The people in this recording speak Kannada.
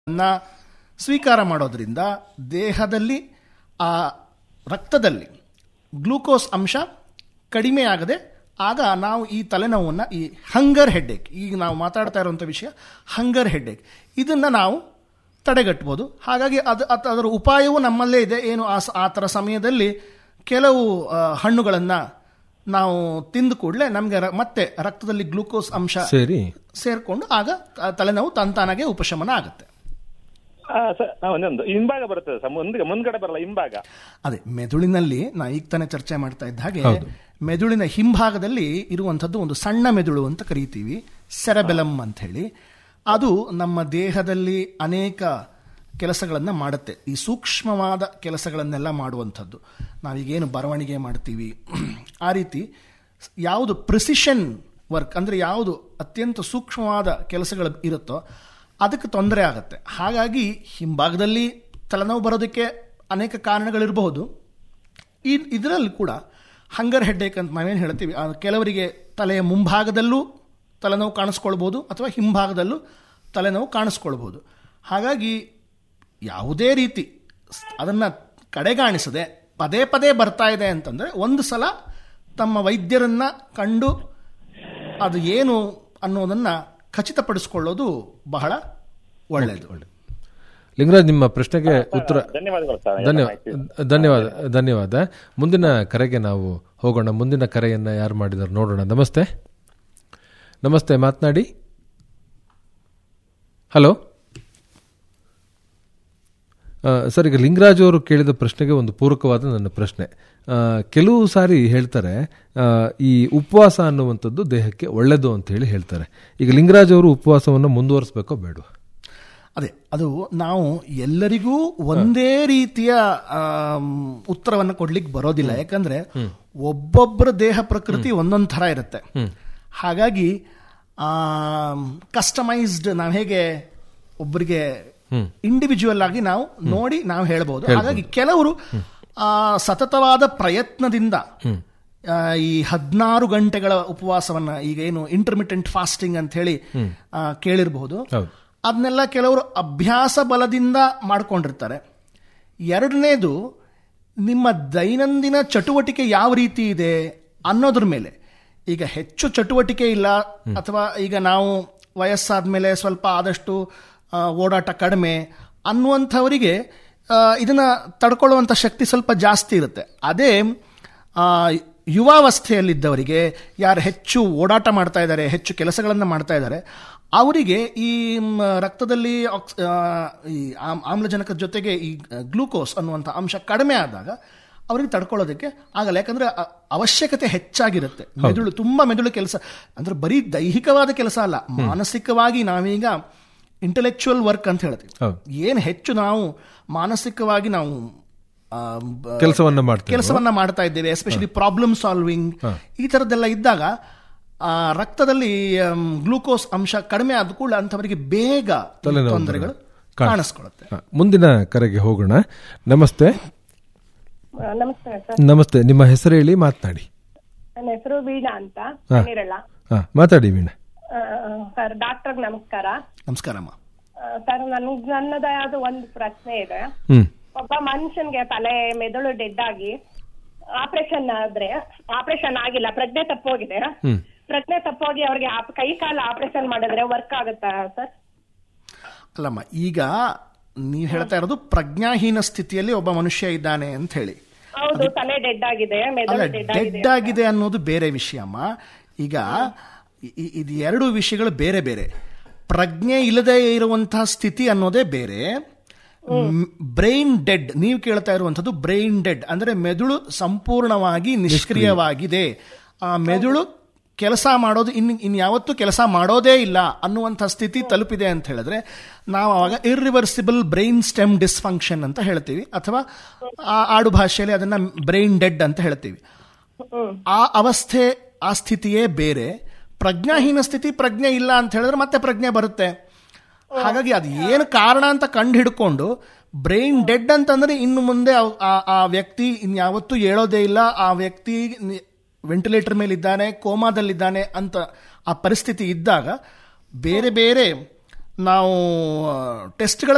ನ ಸ್ವೀಕಾರ ಮಾಡೋದ್ರಿಂದ ದೇಹದಲ್ಲಿ ಆ ರಕ್ತದಲ್ಲಿ ಗ್ಲೂಕೋಸ್ ಅಂಶ ಕಡಿಮೆ ಆಗದೆ ಆಗ ನಾವು ಈ ತಲೆನೋವನ್ನು ಈ ಹಂಗರ್ ಹೆಡ್ಡೇಕ್ ಈಗ ನಾವು ಮಾತಾಡ್ತಾ ಇರುವಂಥ ವಿಷಯ ಹಂಗರ್ ಹೆಡ್ಡೇಕ್ ಇದನ್ನು ನಾವು ತಡೆಗಟ್ಬೋದು ಹಾಗಾಗಿ ಅದು ಅದು ಅದರ ಉಪಾಯವೂ ನಮ್ಮಲ್ಲೇ ಇದೆ ಏನು ಆ ಸ- ಆ ಥರ ಸಮಯದಲ್ಲಿ ಕೆಲವು ಹಣ್ಣುಗಳನ್ನು ನಾವು ತಿಂದ ಕೂಡಲೇ ನಮಗೆ ಮತ್ತೆ ರಕ್ತದಲ್ಲಿ ಗ್ಲೂಕೋಸ್ ಅಂಶ ಸೇರಿ ಸೇರಿಕೊಂಡು ಆಗ ಆ ತಲೆನೋವು ತಂತಾನಾಗೆ ಉಪಶಮನ ಆಗುತ್ತೆ ಆ, ಸರ್ ಆ, ಒಂದೊಂದು ಹಿಂಭಾಗ ಬರ್ತದೆ ಸರ್ ಮುಂದೆ ಮುಂದ್ಗಡೆ ಬರಲ್ಲ ಹಿಂಭಾಗ ಅದೇ ಮೆದುಳಿನಲ್ಲಿ ನಾ ಈಗ ತಾನೇ ಚರ್ಚೆ ಮಾಡ್ತಾ ಇದ್ದ ಹಾಗೆ ಮೆದುಳಿನ ಹಿಂಭಾಗದಲ್ಲಿ ಇರುವಂಥದ್ದು ಒಂದು ಸಣ್ಣ ಮೆದುಳು ಅಂತ ಕರಿತೀವಿ ಸೆರಬೆಲಮ್ ಅಂತ ಹೇಳಿ ಅದು ನಮ್ಮ ದೇಹದಲ್ಲಿ ಅನೇಕ ಕೆಲಸಗಳನ್ನು ಮಾಡುತ್ತೆ ಈ ಸೂಕ್ಷ್ಮವಾದ ಕೆಲಸಗಳನ್ನೆಲ್ಲ ಮಾಡುವಂಥದ್ದು ನಾವೀಗೇನು ಬರವಣಿಗೆ ಮಾಡ್ತೀವಿ ಆ ರೀತಿ ಯಾವುದು ಪ್ರಿಸಿಷನ್ ವರ್ಕ್ ಅಂದರೆ ಯಾವುದು ಅತ್ಯಂತ ಸೂಕ್ಷ್ಮವಾದ ಕೆಲಸಗಳು ಇರುತ್ತೋ ಅದಕ್ಕೆ ತೊಂದರೆ ಆಗುತ್ತೆ ಹಾಗಾಗಿ ಹಿಂಭಾಗದಲ್ಲಿ ತಲೆನೋವು ಬರೋದಕ್ಕೆ ಅನೇಕ ಕಾರಣಗಳಿರಬಹುದು ಈ ಇದರಲ್ಲಿ ಕೂಡ ಹಂಗರ್ ಹೆಡ್ಡೇಕ್ ಅಂತ ನಾವೇನು ಹೇಳ್ತೀವಿ ಆ ಕೆಲವರಿಗೆ ತಲೆಯ ಮುಂಭಾಗದಲ್ಲೂ ತಲೆನೋವು ಕಾಣಿಸ್ಕೊಳ್ಬೋದು ಅಥವಾ ಹಿಂಭಾಗದಲ್ಲೂ ತಲೆನೋವು ಕಾಣಿಸ್ಕೊಳ್ಬೋದು ಹಾಗಾಗಿ ಯಾವುದೇ ರೀತಿ ಅದನ್ನು ಕಡೆಗಾಣಿಸದೆ ಪದೇ ಪದೇ ಬರ್ತಾ ಇದೆ ಅಂತಂದರೆ ಒಂದು ಸಲ ತಮ್ಮ ವೈದ್ಯರನ್ನು ಕಂಡು ಅದು ಏನು ಅನ್ನೋದನ್ನು ಖಚಿತಪಡಿಸ್ಕೊಳ್ಳೋದು ಬಹಳ ಒಳ್ಳೆಯದು ಲಿಂಗರಾಜ್ ನಿಮ್ಮ ಪ್ರಶ್ನೆಗೆ ಉತ್ತರ ಧನ್ಯವಾದಗಳು ಸರ್ ಎಲ್ಲ ಧನ್ಯವಾದ ಮಾಹಿತಿ. ಧನ್ಯವಾದ ಧನ್ಯವಾದ ಮುಂದಿನ ಕರೆಗೆ ನಾವು ಹೋಗೋಣ ಮುಂದಿನ ಕರೆಯನ್ನ ಯಾರು ಮಾಡಿದಾರೆ ನೋಡೋಣ ನಮಸ್ತೆ ನಮಸ್ತೆ ಮಾತನಾಡಿ ಹಲೋ ಆ, ಸರ್ ಈಗ ಲಿಂಗರಾಜ್ ಅವರು ಕೇಳಿದ ಪ್ರಶ್ನೆಗೆ ಒಂದು ಪೂರಕವಾದ ನನ್ನ ಪ್ರಶ್ನೆ ಆ, ಕೆಲವು ಸಾರಿ ಹೇಳ್ತಾರೆ ಆ, ಈ ಉಪವಾಸ ಅನ್ನುವಂಥದ್ದು ದೇಹಕ್ಕೆ ಒಳ್ಳೆಯದು ಅಂತ ಹೇಳಿ ಹೇಳ್ತಾರೆ ಈಗ ಲಿಂಗರಾಜ್ ಅವರು ಉಪವಾಸವನ್ನು ಮುಂದುವರಿಸಬೇಕೋ ಬೇಡ ಅದೇ ಅದು ನಾವು ಎಲ್ಲರಿಗೂ ಒಂದೇ ರೀತಿಯ ಆಮ್, ಉತ್ತರವನ್ನು ಕೊಡ್ಲಿಕ್ಕೆ ಬರೋದಿಲ್ಲ ಯಾಕಂದ್ರೆ ಒಬ್ಬೊಬ್ಬರ ದೇಹ ಪ್ರಕೃತಿ ಒಂದೊಂದು ಥರ ಇರುತ್ತೆ ಹಾಗಾಗಿ ಕಸ್ಟಮೈಸ್ಡ್ ನಾವು ಹೇಗೆ ಒಬ್ಬರಿಗೆ ಇಂಡಿವಿಜುವಲ್ ಆಗಿ ನಾವು ನೋಡಿ ನಾವು ಹೇಳ್ಬೋದು ಹಾಗಾಗಿ ಕೆಲವರು ಆ, ಸತತವಾದ ಪ್ರಯತ್ನದಿಂದ ಆ, ಈ ಹದಿನಾರು ಗಂಟೆಗಳ ಉಪವಾಸವನ್ನ ಈಗ ಏನು ಇಂಟರ್ಮಿಟೆಂಟ್ ಫಾಸ್ಟಿಂಗ್ ಅಂತ ಹೇಳಿ ಆ, ಕೇಳಿರಬಹುದು ಹೌದು. ಅದನ್ನೆಲ್ಲ ಕೆಲವರು ಅಭ್ಯಾಸ ಬಲದಿಂದ ಮಾಡ್ಕೊಂಡಿರ್ತಾರೆ ಎರಡನೇದು ನಿಮ್ಮ ದೈನಂದಿನ ಚಟುವಟಿಕೆ ಯಾವ ರೀತಿ ಇದೆ ಅನ್ನೋದ್ರ ಮೇಲೆ ಈಗ ಹೆಚ್ಚು ಚಟುವಟಿಕೆ ಇಲ್ಲ ಅಥವಾ ಈಗ ನಾವು ವಯಸ್ಸಾದ ಮೇಲೆ ಸ್ವಲ್ಪ ಆದಷ್ಟು ಆ, ಓಡಾಟ ಕಡಿಮೆ ಅನ್ನುವಂಥವರಿಗೆ ಆ, ಇದನ್ನ ತಡ್ಕೊಳ್ಳುವಂಥ ಶಕ್ತಿ ಸ್ವಲ್ಪ ಜಾಸ್ತಿ ಇರುತ್ತೆ ಅದೇ ಆ, ಯುವಾವಸ್ಥೆಯಲ್ಲಿದ್ದವರಿಗೆ ಯಾರು ಹೆಚ್ಚು ಓಡಾಟ ಮಾಡ್ತಾ ಇದ್ದಾರೆ ಹೆಚ್ಚು ಕೆಲಸಗಳನ್ನು ಮಾಡ್ತಾ ಇದ್ದಾರೆ ಅವರಿಗೆ ಈ ಮ್, ರಕ್ತದಲ್ಲಿ ಆಕ್ಸ್- ಆ, ಈ ಆಮ್- ಆಮ್ಲಜನಕದ ಜೊತೆಗೆ ಈ ಗ್ಲೂಕೋಸ್ ಅನ್ನುವಂಥ ಅಂಶ ಕಡಿಮೆ ಆದಾಗ ಅವರಿಗೆ ತಡ್ಕೊಳ್ಳೋದಕ್ಕೆ ಆಗಲ್ಲ ಯಾಕಂದ್ರೆ ಅ- ಅವಶ್ಯಕತೆ ಹೆಚ್ಚಾಗಿರುತ್ತೆ ಮೆದುಳು ತುಂಬಾ ಮೆದುಳು ಕೆಲಸ ಅಂದ್ರೆ ಬರೀ ದೈಹಿಕವಾದ ಕೆಲಸ ಅಲ್ಲ ಮಾನಸಿಕವಾಗಿ ನಾವೀಗ ಇಂಟೆಲೆಕ್ಚುಯಲ್ ವರ್ಕ್ ಅಂತ ಹೇಳ್ತೀವಿ ಹೌದು. ಏನು ಹೆಚ್ಚು ನಾವು ಮಾನಸಿಕವಾಗಿ ನಾವು ಆ, ಬ- ಕೆಲಸವನ್ನ ಮಾಡ್ತೇವೆ ಕೆಲಸವನ್ನ ಮಾಡ್ತಾ ಇದ್ದೇವೆ ಎಸ್ಪೆಷಲಿ ಪ್ರಾಬ್ಲಮ್ ಸಾಲ್ವಿಂಗ್ ಈ ತರದ್ದೆಲ್ಲ ಇದ್ದಾಗ ಆ, ರಕ್ತದಲ್ಲಿ ಗ್ಲೂಕೋಸ್ ಅಂಶ ಕಡಿಮೆ ಆದ ಕೂಡ ಅಂಥವರಿಗೆ ಬೇಗ ಈ ತಲೆನೋವು ತೊಂದರೆಗಳು ಕಾಣಿಸ್- ಕಾಣಿಸ್ಕೊಳ್ಳುತ್ತೆ ಹ, ಮುಂದಿನ ಕರೆಗೆ ಹೋಗೋಣ ನಮಸ್ತೆ ಆ, ನಮಸ್ತೆ ಸರ್ ನಮಸ್ತೆ ನಿಮ್ಮ ಹೆಸರು ಹೇಳಿ ಮಾತನಾಡಿ ನನ್ನ ಹೆಸರು ವೀಣಾ ಅಂತ ಹಾ. ನೀರಳ್ಳ ಹಾ ಮಾತಾಡಿ ವೀಣಾ ಆ, ಸರ್ ಡಾಕ್ಟರ್ ನಮಸ್ಕಾರ ನಮಸ್ಕಾರಮ್ಮ ಆ, ಸರ್ ನನ್ಗ್ ನನ್ನದಾದ ಒಂದು ಪ್ರಶ್ನೆ ಇದೆ ಹ್ಮ್ ಒಬ್ಬ ಮನುಷ್ಯನ್ಗೆ ತಲೆ ಮೆದುಳು ಡೆಡ್ ಆಗಿ ಆಪರೇಷನ್ ಆದ್ರೆ ಆಪರೇಷನ್ ಆಗಿಲ್ಲ ಪ್ರಜ್ಞೆ ತಪ್ಪೋಗಿದೆ ಹ್ಮ್ ಪ್ರಜ್ಞೆ ತಪ್ಪೋಗಿ ಅವ್ರಿಗೆ ಆಪ್- ಕೈ ಕಾಲು ಆಪರೇಷನ್ ಮಾಡಿದ್ರೆ ವರ್ಕ್ ಆಗುತ್ತಾ ಸರ್ ಅಲ್ಲಮ್ಮ ಈಗ ನೀವು ಹೇಳ್ತಾ ಇರೋದು ಪ್ರಜ್ಞಾಹೀನ ಸ್ಥಿತಿಯಲ್ಲಿ ಒಬ್ಬ ಮನುಷ್ಯ ಇದ್ದಾನೆ ಅಂತ ಹೇಳಿ ಹೌದು ತಲೆ ಡೆಡ್ ಆಗಿದೆ ಅಲ್ಲ ಮೆದುಳು ಡೆಡ್ ಆಗಿದೆ ಡೆಡ್ ಆಗಿದೆ ಅನ್ನೋದು ಬೇರೆ ವಿಷಯಮ್ಮ ಈಗ ಇ- ಇ- ಇದು ಎರಡು ವಿಷಯಗಳು ಬೇರೆ ಬೇರೆ ಪ್ರಜ್ಞೆ ಇಲ್ಲದೆ ಇರುವಂತಹ ಸ್ಥಿತಿ ಅನ್ನೋದೇ ಬೇರೆ ಬ್ರೈನ್ ಡೆಡ್ ನೀವು ಕೇಳ್ತಾ ಇರುವಂಥದ್ದು ಬ್ರೈನ್ ಡೆಡ್ ಅಂದ್ರೆ ಮೆದುಳು ಸಂಪೂರ್ಣವಾಗಿ ನಿಷ್ಕ್ರಿಯವಾಗಿದೆ ಆ ಮೆದುಳು ಕೆಲಸ ಮಾಡೋದು ಇನ್ ಇನ್ಯಾವತ್ತೂ ಕೆಲಸ ಮಾಡೋದೇ ಇಲ್ಲ ಅನ್ನುವಂಥ ಸ್ಥಿತಿ ತಲುಪಿದೆ ಅಂತ ಹೇಳಿದ್ರೆ ನಾವು ಅವಾಗ ಇರ್ರಿವರ್ಸಿಬಲ್ ಬ್ರೈನ್ ಸ್ಟೆಮ್ ಡಿಸ್ಫಂಕ್ಷನ್ ಅಂತ ಹೇಳ್ತೀವಿ ಅಥವಾ ಆ ಆಡು ಭಾಷೆಯಲ್ಲಿ ಅದನ್ನ ಬ್ರೈನ್ ಡೆಡ್ ಅಂತ ಹೇಳ್ತೀವಿ ಆ ಅವಸ್ಥೆ ಆ ಸ್ಥಿತಿಯೇ ಬೇರೆ ಪ್ರಜ್ಞಾಹೀನ ಸ್ಥಿತಿ ಪ್ರಜ್ಞೆ ಇಲ್ಲ ಅಂತ ಹೇಳಿದ್ರೆ ಮತ್ತೆ ಪ್ರಜ್ಞೆ ಬರುತ್ತೆ ಹಾಗಾಗಿ ಅದು ಏನು ಕಾರಣ ಅಂತ ಕಂಡು ಹಿಡ್ಕೊಂಡು ಬ್ರೈನ್ ಡೆಡ್ ಅಂತಂದ್ರೆ ಇನ್ನು ಮುಂದೆ ಅವ್- ಆ- ಆ ವ್ಯಕ್ತಿ ಇನ್ಯಾವತ್ತೂ ಹೇಳೋದೇ ಇಲ್ಲ ಆ ವ್ಯಕ್ತಿ ವೆಂಟಿಲೇಟರ್ ಮೇಲೆ ಇದ್ದಾನೆ ಕೋಮಾದಲ್ಲಿದ್ದಾನೆ ಅಂತ ಆ ಪರಿಸ್ಥಿತಿ ಇದ್ದಾಗ ಬೇರೆ ಬೇರೆ ನಾವು ಟೆಸ್ಟ್ಗಳ